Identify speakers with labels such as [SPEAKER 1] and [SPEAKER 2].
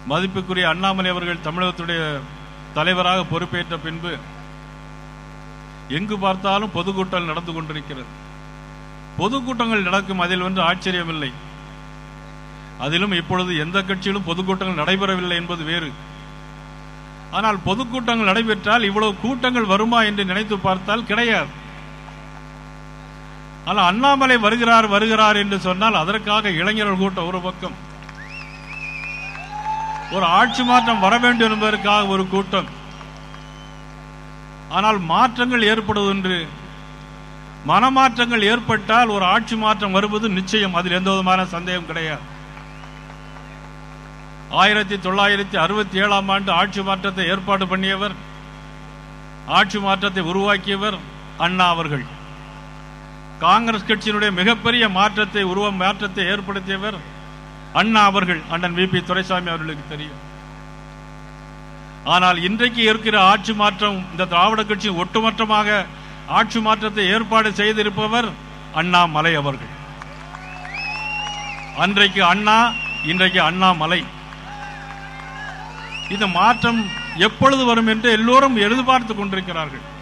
[SPEAKER 1] மதிப்புக்குரிய அண்ணாமலை அவர்கள் தமிழகத்துடைய தலைவராக பொறுப்பேற்ற பின்பு எங்கு பார்த்தாலும் பொதுக்கூட்டம் நடந்து கொண்டிருக்கிறது பொதுக்கூட்டங்கள் நடக்கும் அதில் வந்து ஆச்சரியமில்லை அதிலும் இப்பொழுது எந்த கட்சியிலும் பொதுக்கூட்டங்கள் நடைபெறவில்லை என்பது வேறு ஆனால் பொதுக்கூட்டங்கள் நடைபெற்றால் இவ்வளவு கூட்டங்கள் வருமா என்று நினைத்து பார்த்தால் கிடையாது ஆனால் அண்ணாமலை வருகிறார் வருகிறார் என்று சொன்னால் அதற்காக இளைஞர்கள் கூட்டம் ஒரு பக்கம் ஒரு ஆட்சி மாற்றம் வர வேண்டும் என்பதற்காக ஒரு கூட்டம் ஆனால் மாற்றங்கள் ஏற்படுவதென்று மனமாற்றங்கள் ஏற்பட்டால் ஒரு ஆட்சி மாற்றம் வருவது நிச்சயம் அதில் எந்த விதமான சந்தேகம் கிடையாது ஆயிரத்தி தொள்ளாயிரத்தி அறுபத்தி ஏழாம் ஆண்டு ஆட்சி மாற்றத்தை ஏற்பாடு பண்ணியவர் ஆட்சி மாற்றத்தை உருவாக்கியவர் அண்ணா அவர்கள் காங்கிரஸ் கட்சியினுடைய மிகப்பெரிய மாற்றத்தை உருவ மாற்றத்தை ஏற்படுத்தியவர் அண்ணா அவர்கள் அண்ணன் வி பி துரைசாமி அவர்களுக்கு தெரியும் ஆனால் இன்றைக்கு இருக்கிற ஆட்சி மாற்றம் இந்த திராவிட கட்சி ஒட்டுமொத்தமாக ஆட்சி மாற்றத்தை ஏற்பாடு செய்திருப்பவர் அண்ணாமலை அவர்கள் அன்றைக்கு அண்ணா இன்றைக்கு அண்ணாமலை இந்த மாற்றம் எப்பொழுது வரும் என்று எல்லோரும் எதிர்பார்த்துக் கொண்டிருக்கிறார்கள்